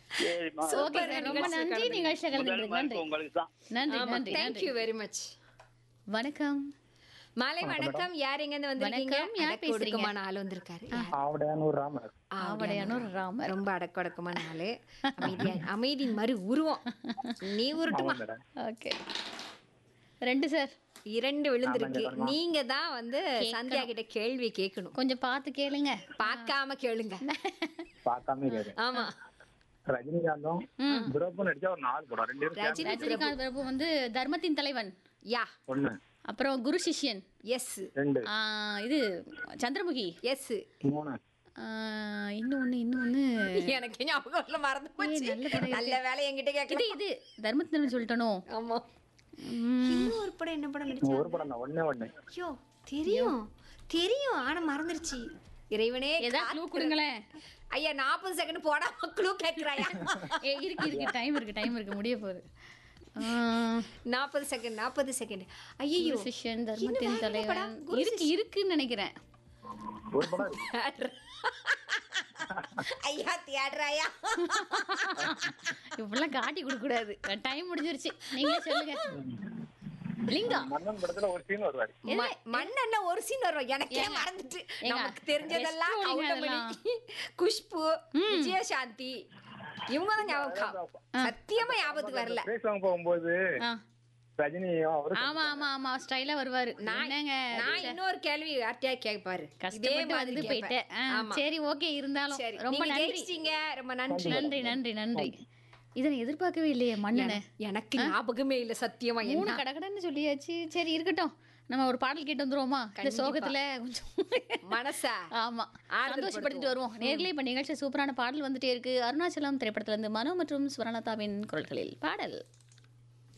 சரிம்மா okay sir ரொம்ப நன்றி நிகழ்ச்சியில் முதல் கலந்துருக்கு மார்க் நன்றி உங்களுக்கு தான் நன்றி நன்றி தேங்க்யூ வெரி மச் வணக்கம் மாலை வணக்கம் யார் எங்க இருந்து வந்திருக்கீங்க வணக்கம், யார் அடக்க ஒடுக்கமான ஆள் வந்திருக்காரு ஆவடையானூர் ராமர் ஆவடையானூர் ராமர் ரொம்ப அடக்கொடக்கமான ஆளு அமைதியா அமைதியின் மறு உருவம் நீ உருட்டுமா மேடம் ஓகே ரெண்டு சார் இரண்டு விழுந்திருக்கு நீங்க தான் வந்து சந்தியா கிட்ட கேள்வி கேட்கணும் கொஞ்சம் பார்த்து கேளுங்க பார்க்காம கேளுங்க பார்க்காம கேது ஆமா ரஜினிகாந்தும் துரோப்பும் நடிச்சா ஒரு நாலு படம் ரெண்டு பேரும் ரஜினி ரஜினிகாந்த் பிரபு வந்து தர்மத்தின் தலைவன் யா ஒண்ணு அப்புறம் குரு சிஷ்யன் எஸ் ரெண்டு ஆ, இது சந்திரமுகி எஸ் மூணு ஆ, இன்னொன்னு இன்னொன்னு எனக்கு ஞாபகம் இல்ல மறந்து போச்சு நல்ல படம் நல்ல வேலை என்கிட்ட இது கேட்கல இது தர்மத்தின் தலைவன் சொல்லிட்டனோ ஆமா ம், இன்னும் ஒரு படம் என்ன படம் நடிச்சா ஒரு படம் தான் ஒண்ணே ஒண்ணு ஐயோ தெரியும் தெரியும் ஆனா மறந்துருச்சு இறைவனே ஏதாவது க்ளூ கொடுங்களேன் ஐயா நாற்பது செகண்ட் போடாம க்ளூ கேட்கிறாயா ஏ, இருக்கு இருக்கு டைம் இருக்கு டைம் இருக்கு முடிய போகுது ஆ, நாற்பது செகண்ட் நாற்பது செகண்ட் ஐயோ குரு சிஷ்யன் தர்மத்தின் தலைவன் இருக்கு இருக்குன்னு நினைக்கிறேன் ஒரு படம் இருக்கு. ஐயா தியேட்டராயா இப்படிலாம் காட்டி கொடுக்க கூடாது டைம் முடிஞ்சிருச்சு நீங்களே சொல்லுங்க லிங்கா மன்னன் படத்துல ஒரு சீன் வருவாரு மண்ணெண்ண ஒரு சீன் வரும் எனக்கே மறந்துட்டு ஏங்க, நமக்கு தெரிஞ்சதெல்லாம் best rolling கவுண்டமணி குஷ்பு விஜயசாந்தி இவங்க தான் ஞாபகம் சத்தியமா ஞாபகத்துக்கு வரல பிரேஸ் வாங்க போகும்போது ஆ, ரஜினியும் அவரு ஆமா ஆமா ஆமா ஸ்டைலா வருவாரு என்னங்க நான் இன்னொரு கேள்வி யார்ட்டையா கேட்பாரு இதே கஷ்டப்பட்டு மாதிரி வந்து போயிட்டேன் கேட்பேன். ஆ, ஆமா. சரி ஓகே இருந்தாலும் சரி ரொம்ப நீங்க நன்றி ஜெயிச்சிட்டீங்க ரொம்ப நன்றி நன்றி நன்றி நன்றி இதை நான் எதிர்பார்க்கவே இல்லையே மன்னனை எனக்கு ஞாபகமே இல்ல சத்தியமா மூணு என்ன கடகடன்னு சொல்லியாச்சு சரி இருக்கட்டும் நம்ம ஒரு பாடல் கேட்டு வந்துருவோமா இந்த சோகத்துல கொஞ்சம் மனசா ஆமா ஆறுதல் சந்தோஷப்படுத்திட்டு வருவோம் நேர்லயே இப்ப நிகழ்ச்சி சூப்பரான பாடல் வந்துட்டே இருக்கு அருணாச்சலம் திரைப்படத்துல இருந்து மனோ மற்றும் சுவர்ணலதாவின் குரல்களில் பாடல்